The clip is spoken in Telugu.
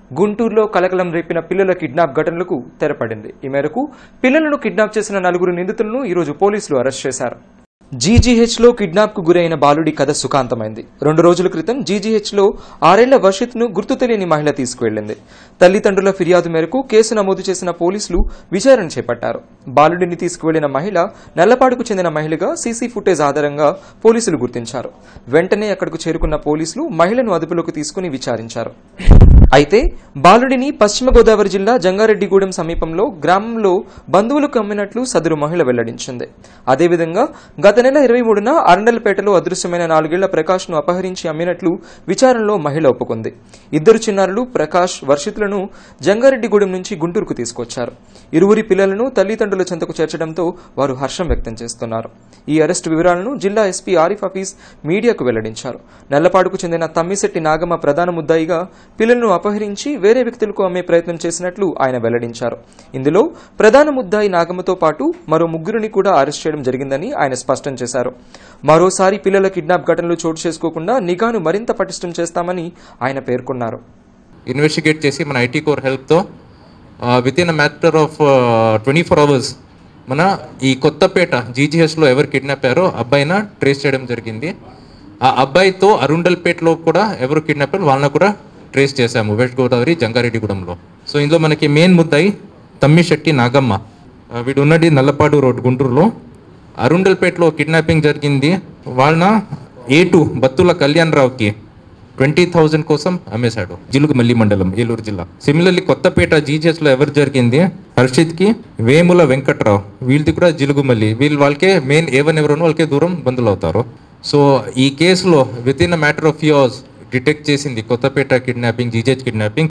గుంటూరులో కలకలం రేపిన పిల్లల కిడ్నాప్ ఘటనలకు తెరపడింది ఈ మేరకు పిల్లలను కిడ్నాప్ చేసిన నలుగురు నిందితులను ఈరోజు పోలీసులు అరెస్ట్ చేశారు జీజీహెచ్ లో కిడ్నాప్ కు గురైన బాలుడి కథ సుఖాంతమైంది రెండు రోజుల క్రితం జీజీహెచ్ లో ఆరేళ్ల వర్షిత్ ను గుర్తు తెలియని మహిళ తీసుకువెళ్లింది తల్లిదండ్రుల ఫిర్యాదు మేరకు కేసు నమోదు చేసిన పోలీసులు విచారణ చేపట్టారు బాలుడిని తీసుకువెళ్లిన మహిళ నల్లపాడుకు చెందిన మహిళగా సీసీ ఫుటేజ్ ఆధారంగా పోలీసులు గుర్తించారు వెంటనే అక్కడకు చేరుకున్న పోలీసులు మహిళను అదుపులోకి తీసుకుని విచారించారు అయితే బాలుడిని పశ్చిమ గోదావరి జిల్లా జంగారెడ్డిగూడెం సమీపంలో గ్రామంలో బంధువులకు అమ్మినట్లు సదరు మహిళ వెల్లడించింది అదేవిధంగా గత నెల ఇరవై మూడున అరండలపేటలో అదృశ్యమైన నాలుగేళ్ల ప్రకాష్ ను అపహరించి అమ్మినట్లు విచారణలో మహిళ ఒప్పుకుంది ఇద్దరు చిన్నారులు ప్రకాష్ వర్షితులను జంగారెడ్డిగూడెం నుంచి గుంటూరుకు తీసుకొచ్చారు ఇరువురి పిల్లలను తల్లిదండ్రుల చెంతకు చేర్చడంతో వారు హర్షం వ్యక్తం చేస్తున్నారు ఈ అరెస్టు వివరాలను జిల్లా ఎస్పీ ఆరిఫ్ హఫీజ్ మీడియాకు వెల్లడించారు నల్లపాడుకు చెందిన తమ్మిశెట్టి నాగమ్మ ప్రధాన ముద్దాయిగా పిల్లలను అపహరించి వేరే వ్యక్తులకు అమ్మే ప్రయత్నం చేసినట్లు ఆయన వెల్లడించారు ఇందులో ప్రధాన ముద్దాయి నాగమ్మతో పాటు మరో ముగ్గురిని కూడా అరెస్ట్ చేయడం జరిగిందని ఆయన స్పష్టం చేశారు మరోసారి పిల్లల కిడ్నాప్ ఘటనలు చోటు చేసుకోకుండా నిఘాను మరింత పటిష్టం చేస్తామని ఆయన పేర్కొన్నారు ఇన్వెస్టిగేట్ చేసి మన ఐటీ కోర్ హెల్ప్తో within a matter of twenty four hours మన ఈ కొత్తపేట జీజీహెచ్లో ఎవరు కిడ్నాప్ అయ్యారో అబ్బాయిన ట్రేస్ చేయడం జరిగింది ఆ అబ్బాయితో అరుండల్పేటలో కూడా ఎవరు కిడ్నాప్ అయ్యారో వాళ్ళని కూడా ట్రేస్ చేశాము వెస్ట్ గోదావరి జంగారెడ్డిగూడెంలో సో ఇందులో మనకి మెయిన్ ముద్దాయి తమ్మిశెట్టి నాగమ్మ ఆ, వీడు ఉన్నది నల్లపాడు రోడ్ గుంటూరులో అరుండల్పేటలో కిడ్నాపింగ్ జరిగింది వాళ్ళ ఏ టూ బత్తుల కళ్యాణ్ రావుకి ట్వంటీ థౌజండ్ కోసం అమ్మేశాడు జిలుగుమల్లి మండలం ఏలూరు జిల్లా సిమిలర్లీ కొత్తపేట జీజీఎస్ లో ఎవరు జరిగింది హర్షిత్ కి వేముల వెంకట్రావు వీళ్ళది కూడా జిలుగుమల్లి వీళ్ళు వాళ్ళకే మెయిన్ ఏవన్ ఎవరు వాళ్ళకే దూరం బంధువులు అవుతారు సో ఈ కేసులో within a matter of years detect చేసింది కొత్తపేట కిడ్నాపింగ్ జీజీహెచ్ కిడ్నాపింగ్